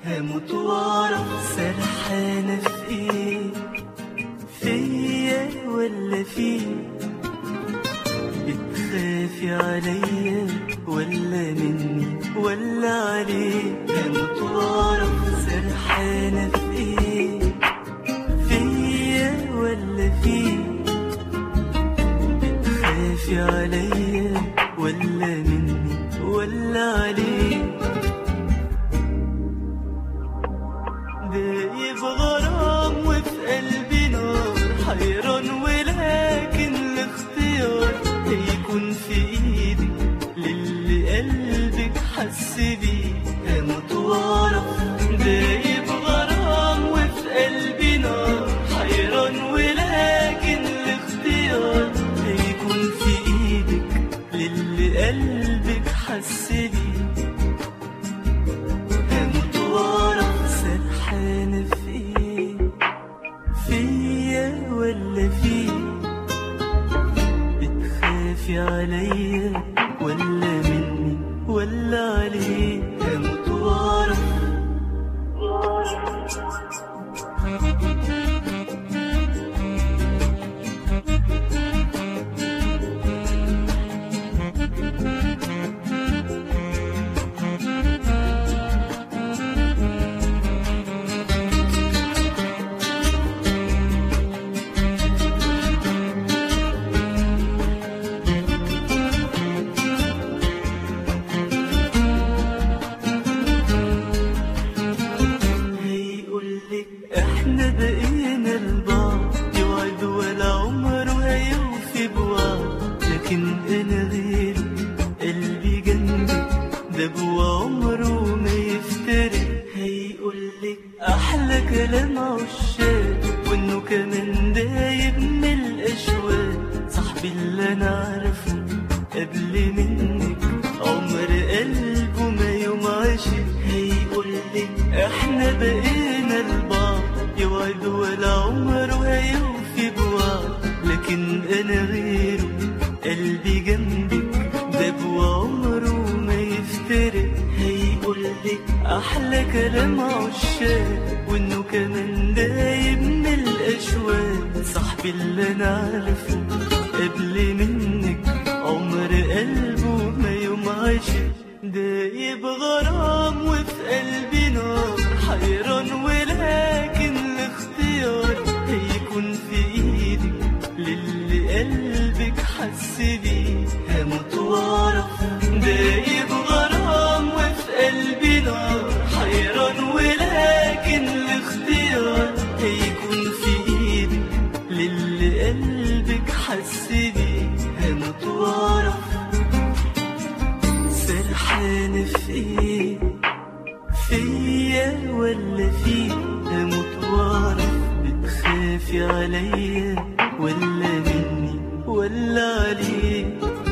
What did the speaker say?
هموت واعرف سرحانة في ايه فيا ولا فيه بتخافي عليا ولا مني ولا عليك هموت واعرف سرحانة في ايه فيا ولا فيه بتخافي عليا ولا مني ولا عليك دايب غرام وفي قلبي نار حيران ولكن الاختيار هيكون في ايدي للي قلبك حس بيه هموت واعرف دايب غرام وفي قلبي نار حيران ولكن الاختيار هيكون في ايدك للي قلبك حس بيه هموت واعرف سرحانة في ايه فيا ولا فيه بتخافي عليا ولا مني ولا عليك هموت واعرف هيقولك احنا بقينا لبعض يوعد ولا عمره هيوفي بوعد لكن انا غيري قلبي جنبي ده جوا عمره ما يفترق هيقولك احلى كلام عشاق وانه كمان دايب من الاشواق صاحبي اللي انا عارفه قبل منك عمر قلبه ما يوم عاشق هيقولك احنا بقينا لبعض يوعد ولا عمره هيوفي بوعد لكن انا غيره قلبي جنبك ده عمره ما يفترق هيقولك احلى كلام عشاق وانه كمان دايب من الاشواق صاحبي اللي انا عارفه قبل منك عمر قلبه ما يوم عاشق دايب غرام وفي قلبي نار حيران ولكن الاختيار هيكون في ايدي للي قلبك حس بيه هموت واعرف دايب غرام وفي قلبي نار حيران ولكن الاختيار هيكون في ايدي للي قلبك حس بيه هموت واعرف سرحانة في ايه فيا ولا فيه هموت واعرف بتخافي عليا ولا مني ولا عليك